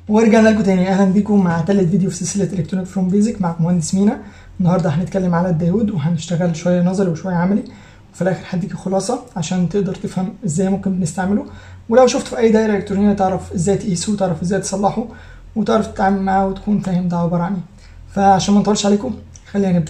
ورجعنا لكم تاني اهلا بيكم مع تالت فيديو في سلسله الكترونيك فروم بيزك مع مهندس مينا النهارده هنتكلم على الديود وهنشتغل شويه نظري وشويه عملي وفي الاخر هديك خلاصه عشان تقدر تفهم ازاي ممكن بنستعمله ولو شفته في اي دايره الكترونيه تعرف ازاي تقيسه وتعرف ازاي تصلحه وتعرف تتعامل معاه وتكون فاهم ده عباره عن ايه فعشان ما نطولش عليكم خلينا نبدا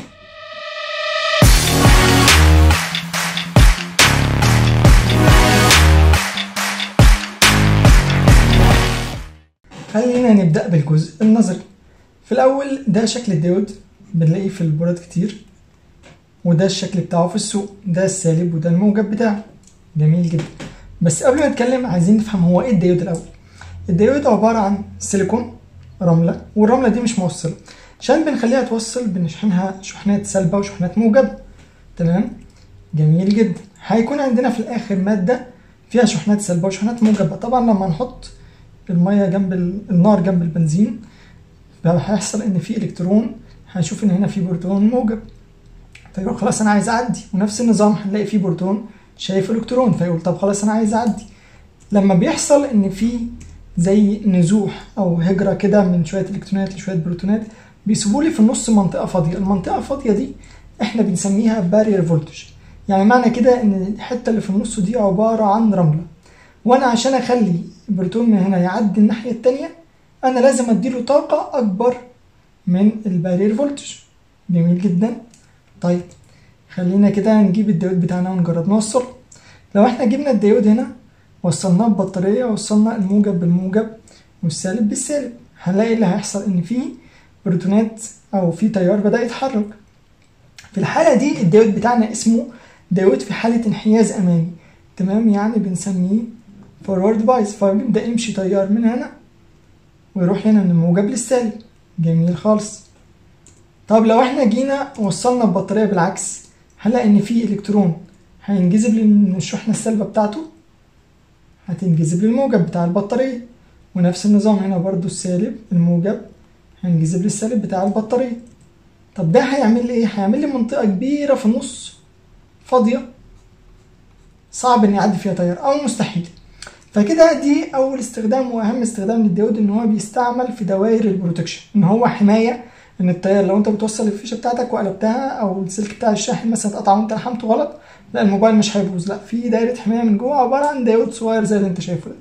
خلينا نبدأ بالجزء النظري في الأول ده شكل الديود بنلاقيه في البورات كتير وده الشكل بتاعه في السوق ده السالب وده الموجب بتاعه جميل جدا بس قبل ما نتكلم عايزين نفهم هو ايه الديود الأول الديود عبارة عن سيليكون رملة والرملة دي مش موصلة عشان بنخليها توصل بنشحنها شحنات سالبة وشحنات موجبة تمام جميل جدا هيكون عندنا في الآخر مادة فيها شحنات سالبة وشحنات موجبة طبعا لما نحط الميه جنب النار جنب البنزين هيحصل ان في الكترون هنشوف ان هنا في بروتون موجب فيقول خلاص انا عايز اعدي ونفس النظام هنلاقي فيه بروتون شايف الكترون فيقول طب خلاص انا عايز اعدي لما بيحصل ان في زي نزوح او هجره كده من شويه الكترونات لشويه بروتونات بيسيبوا لي في النص منطقه فاضيه المنطقه الفاضيه دي احنا بنسميها بارير فولتج يعني معنى كده ان الحته اللي في النص دي عباره عن رمله وانا عشان اخلي البروتون من هنا يعدي الناحيه التانية انا لازم اديله طاقه اكبر من البارير فولتج جميل جدا طيب خلينا كده نجيب الديود بتاعنا ونجرب نوصل لو احنا جبنا الديود هنا وصلناه ببطاريه وصلنا الموجب بالموجب والسالب بالسالب هنلاقي اللي هيحصل ان في بروتونات او في تيار بدا يتحرك في الحاله دي الديود بتاعنا اسمه ديود في حاله انحياز امامي تمام يعني بنسميه فورورد بايس فبيبدا يمشي تيار من هنا ويروح هنا من الموجب للسالب جميل خالص طب لو احنا جينا وصلنا البطاريه بالعكس هنلاقي ان في الكترون هينجذب من الشحنه السالبه بتاعته هتنجذب للموجب بتاع البطاريه ونفس النظام هنا برضو السالب الموجب هينجذب للسالب بتاع البطاريه طب ده هيعمل لي ايه هيعمل لي منطقه كبيره في النص فاضيه صعب ان يعدي فيها تيار او مستحيل فكده دي اول استخدام واهم استخدام للديود ان هو بيستعمل في دوائر البروتكشن ان هو حمايه ان التيار لو انت بتوصل الفيشه بتاعتك وقلبتها او السلك بتاع الشاحن مثلا اتقطع وانت لحمته غلط لا الموبايل مش هيبوظ لا في دايره حمايه من جوه عباره عن ديود صغير زي اللي انت شايفه ده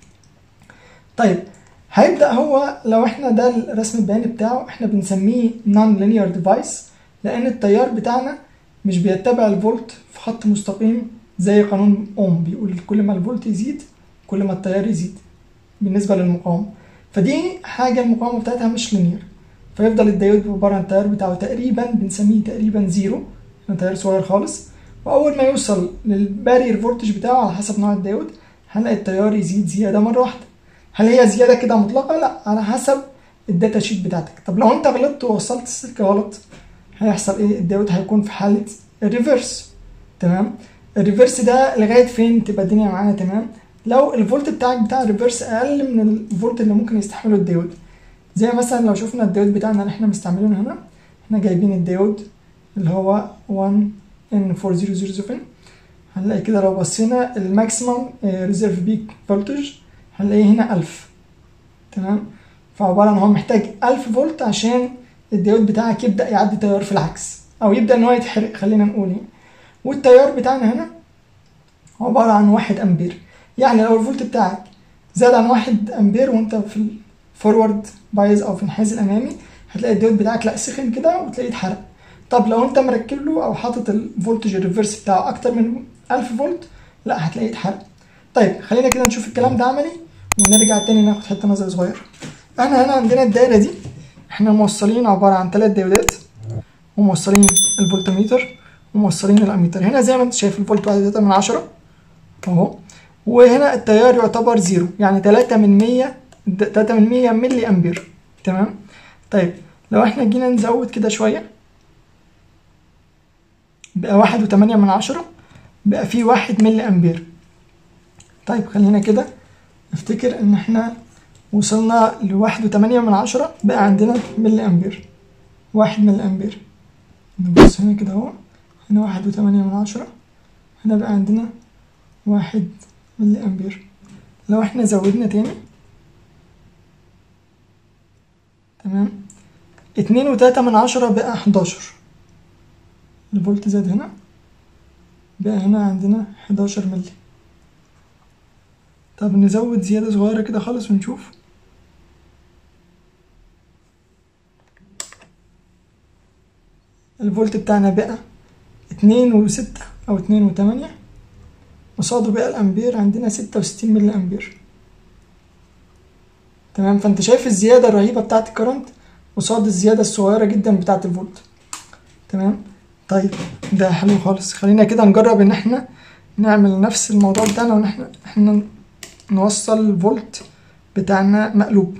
طيب هيبدا هو لو احنا ده الرسم البياني بتاعه احنا بنسميه نون لينير ديفايس لان التيار بتاعنا مش بيتبع الفولت في خط مستقيم زي قانون اوم بيقول كل ما الفولت يزيد كل ما التيار يزيد بالنسبه للمقاومه فدي حاجه المقاومه بتاعتها مش لينير فيفضل الديود عباره عن التيار بتاعه تقريبا بنسميه تقريبا زيرو تيار صغير خالص واول ما يوصل للبارير فولتج بتاعه على حسب نوع الديود هنلاقي التيار يزيد زياده مره واحده هل هي زياده كده مطلقه لا على حسب الداتا شيت بتاعتك طب لو انت غلطت ووصلت السلك غلط هيحصل ايه الديود هيكون في حاله الريفرس تمام الريفرس ده لغايه فين تبقى الدنيا معانا تمام لو الفولت بتاعك بتاع الريفرس اقل من الفولت اللي ممكن يستحمله الديود زي مثلا لو شفنا الديود بتاعنا اللي احنا مستعملينه هنا احنا جايبين الديود اللي هو 1 ان 4007 هنلاقي كده لو بصينا الماكسيمم ريزيرف بيك فولتج هنلاقيه هنا 1000 تمام فعباره عن هو محتاج 1000 فولت عشان الديود بتاعك يبدا يعدي تيار في العكس او يبدا ان هو يتحرق خلينا نقول يعني والتيار بتاعنا هنا عباره عن 1 امبير يعني لو الفولت بتاعك زاد عن 1 امبير وانت في الفورورد بايز او في الانحياز الامامي هتلاقي الديود بتاعك لا سخن كده وتلاقيه اتحرق طب لو انت مركب له او حاطط الفولتج الريفرس بتاعه اكتر من 1000 فولت لا هتلاقيه اتحرق طيب خلينا كده نشوف الكلام ده عملي ونرجع تاني ناخد حته نظر صغيره احنا هنا عندنا الدايره دي احنا موصلين عباره عن ثلاث ديودات وموصلين الفولتميتر وموصلين الاميتر هنا زي ما انت شايف الفولت 1 من 10 اهو وهنا التيار يعتبر زيرو يعني 3 من 100 3 من 100 ملي امبير تمام طيب لو احنا جينا نزود كده شويه بقى واحد وتمانية من عشرة بقى فيه واحد ملي امبير طيب خلينا كده نفتكر ان احنا وصلنا لواحد وتمانية من عشرة بقى عندنا ملي امبير واحد ملي امبير نبص هنا كده اهو هنا واحد وتمانية من عشرة هنا بقى عندنا واحد ملي امبير لو احنا زودنا تاني تمام اتنين وتلاتة من عشرة بقى حداشر الفولت زاد هنا بقى هنا عندنا حداشر ملي طب نزود زيادة صغيرة كده خالص ونشوف الفولت بتاعنا بقى اتنين وستة أو اتنين وتمانية قصاده بقى الأمبير عندنا ستة وستين ملي أمبير تمام فأنت شايف الزيادة الرهيبة بتاعة الكرنت قصاد الزيادة الصغيرة جدا بتاعة الفولت تمام طيب ده حلو خالص خلينا كده نجرب إن احنا نعمل نفس الموضوع بتاعنا وإن احنا احنا نوصل الفولت بتاعنا مقلوب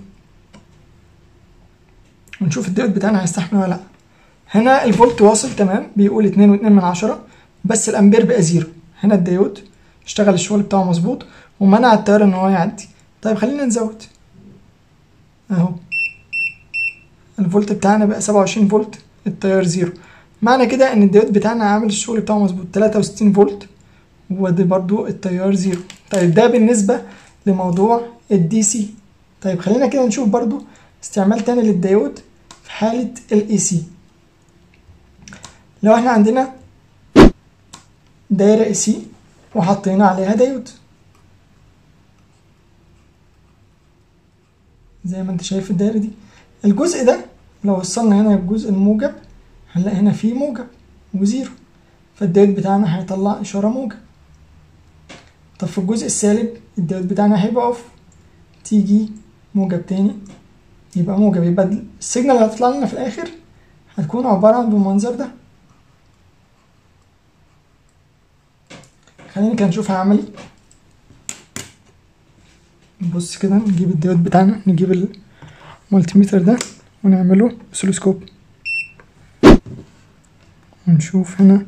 ونشوف الديود بتاعنا هيستحمل ولا لأ هنا الفولت واصل تمام بيقول اتنين واتنين من عشرة بس الأمبير بقى زيرو هنا الديود اشتغل الشغل بتاعه مظبوط ومنع التيار ان هو يعدي طيب خلينا نزود اهو الفولت بتاعنا بقى سبعة وعشرين فولت التيار زيرو معنى كده ان الديود بتاعنا عامل الشغل بتاعه مظبوط تلاتة وستين فولت ودي برضو التيار زيرو طيب ده بالنسبة لموضوع الدي سي طيب خلينا كده نشوف برضو استعمال تاني للديود في حالة الاي سي لو احنا عندنا دايرة اي سي وحطينا عليها دايود زي ما انت شايف الدايرة دي الجزء ده لو وصلنا هنا الجزء الموجب هنلاقي هنا فيه موجب وزيرو فالدايود بتاعنا هيطلع إشارة موجب طب في الجزء السالب الدايود بتاعنا هيبقى اوف تيجي موجب تاني يبقى موجب يبقى السيجنال اللي هتطلع لنا في الآخر هتكون عبارة عن بالمنظر ده خلينا كده نشوفها عملي نبص كده نجيب الديود بتاعنا نجيب المولتيميتر ده ونعمله بسلوسكوب ونشوف هنا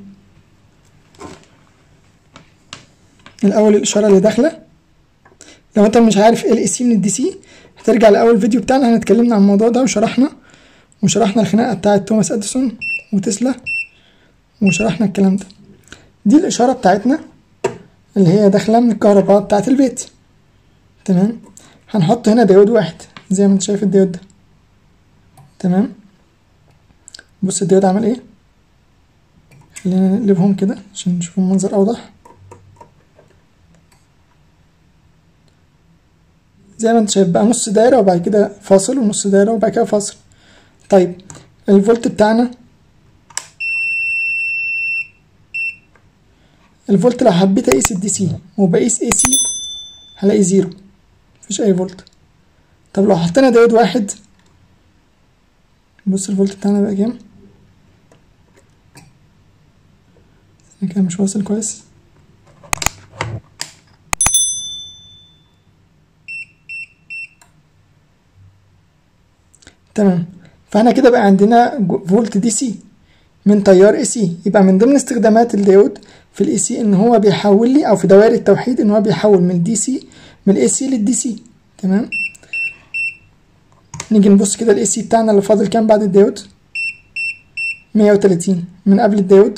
الأول الإشارة اللي داخلة لو أنت مش عارف إيه الإي سي من الدي سي هترجع لأول فيديو بتاعنا احنا اتكلمنا عن الموضوع ده وشرحنا وشرحنا الخناقة بتاعة توماس أديسون وتسلا وشرحنا الكلام ده دي الإشارة بتاعتنا اللي هي داخلة من الكهرباء بتاعة البيت تمام هنحط هنا ديود واحد زي ما انت شايف الديود ده تمام بص الديود عمل ايه خلينا نقلبهم كده عشان نشوف المنظر اوضح زي ما انت شايف بقى نص دايرة وبعد كده فاصل ونص دايرة وبعد كده فاصل طيب الفولت بتاعنا الفولت لو حبيت اقيس الدي سي وبقيس اي سي هلاقي زيرو مفيش اي فولت طب لو حطينا دايود واحد بص الفولت بتاعنا بقى كام كده مش واصل كويس تمام فاحنا كده بقى عندنا فولت دي سي من تيار اي سي يبقى من ضمن استخدامات الديود في الاي سي ان هو بيحول لي او في دوائر التوحيد ان هو بيحول من الدي سي من الاي سي للدي سي تمام نيجي نبص كده الاي سي بتاعنا اللي فاضل كام بعد الديود 130 من قبل الديود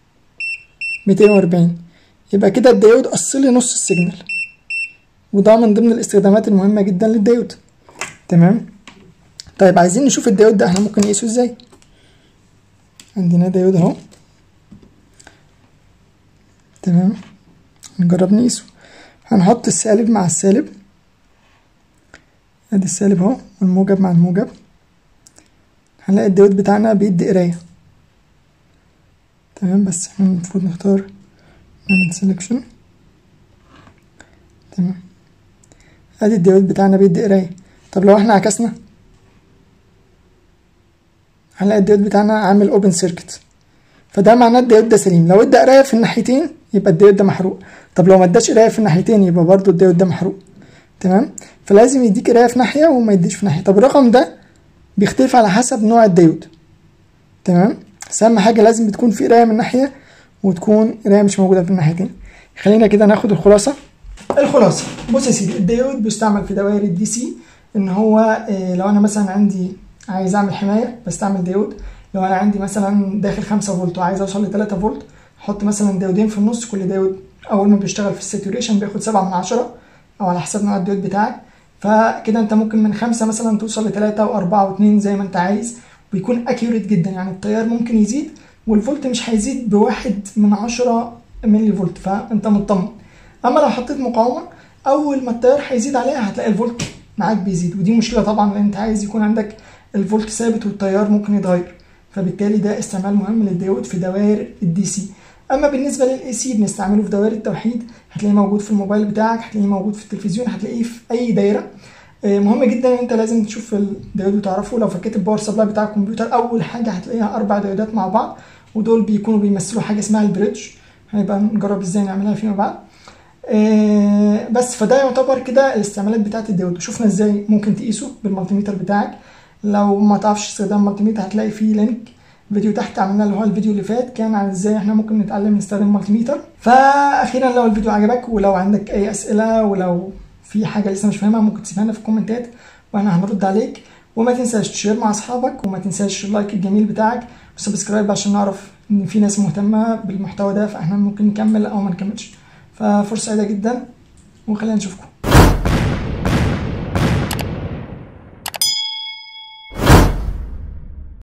240 يبقى كده الديود قص لي نص السيجنال وده من ضمن الاستخدامات المهمه جدا للديود تمام طيب عايزين نشوف الديود ده احنا ممكن نقيسه ازاي عندنا ديود اهو تمام نجرب نقيسه هنحط السالب مع السالب ادي السالب اهو والموجب مع الموجب هنلاقي الديود بتاعنا بيدي قراية تمام بس احنا المفروض نختار نعمل سيلكشن تمام ادي الديود بتاعنا بيدي قراية طب لو احنا عكسنا هنلاقي الديود بتاعنا عامل اوبن سيركت فده معناه الديود ده سليم لو ادى قرايه في الناحيتين يبقى الديود ده محروق طب لو ما اداش قرايه في الناحيتين يبقى برضو الديود ده محروق تمام فلازم يديك قرايه في ناحيه وما يديش في ناحيه طب الرقم ده بيختلف على حسب نوع الديود تمام بس اهم حاجه لازم بتكون في قرايه من ناحيه وتكون قرايه مش موجوده في الناحيتين خلينا كده ناخد الخلاصه الخلاصه بص يا سيدي الديود بيستعمل في دوائر الدي سي ان هو إيه لو انا مثلا عندي عايز اعمل حمايه بستعمل ديود لو انا عندي مثلا داخل 5 فولت وعايز اوصل ل 3 فولت احط مثلا ديودين في النص كل ديود اول ما بيشتغل في الساتوريشن بياخد 7 من 10 او على حسب نوع الديود بتاعك فكده انت ممكن من خمسة مثلا توصل لتلاتة وأربعة واتنين زي ما انت عايز بيكون اكيوريت جدا يعني التيار ممكن يزيد والفولت مش هيزيد بواحد من عشرة ملي فولت فانت مطمن اما لو حطيت مقاومة اول ما التيار هيزيد عليها هتلاقي الفولت معاك بيزيد ودي مشكلة طبعا لان انت عايز يكون عندك الفولت ثابت والتيار ممكن يتغير فبالتالي ده استعمال مهم للديود في دوائر الدي سي اما بالنسبه للاي سي بنستعمله في دوائر التوحيد هتلاقيه موجود في الموبايل بتاعك هتلاقيه موجود في التلفزيون هتلاقيه في اي دايره مهم جدا ان انت لازم تشوف الديود وتعرفه لو فكيت الباور سبلاي بتاع الكمبيوتر اول حاجه هتلاقيها اربع ديودات مع بعض ودول بيكونوا بيمثلوا حاجه اسمها البريدج هنبقى نجرب ازاي نعملها فيما بعد بس فده يعتبر كده الاستعمالات بتاعت الديود وشفنا ازاي ممكن تقيسه بالمالتيميتر بتاعك لو ما تعرفش استخدام مالتيميتر هتلاقي فيه لينك فيديو تحت عملنا اللي هو الفيديو اللي فات كان عن ازاي احنا ممكن نتعلم نستخدم مالتيميتر فاخيرا لو الفيديو عجبك ولو عندك اي اسئله ولو في حاجه لسه مش فاهمها ممكن تسيبها لنا في الكومنتات واحنا هنرد عليك وما تنساش تشير مع اصحابك وما تنساش اللايك الجميل بتاعك وسبسكرايب عشان نعرف ان في ناس مهتمه بالمحتوى ده فاحنا ممكن نكمل او ما نكملش ففرصه سعيده جدا وخلينا نشوفكم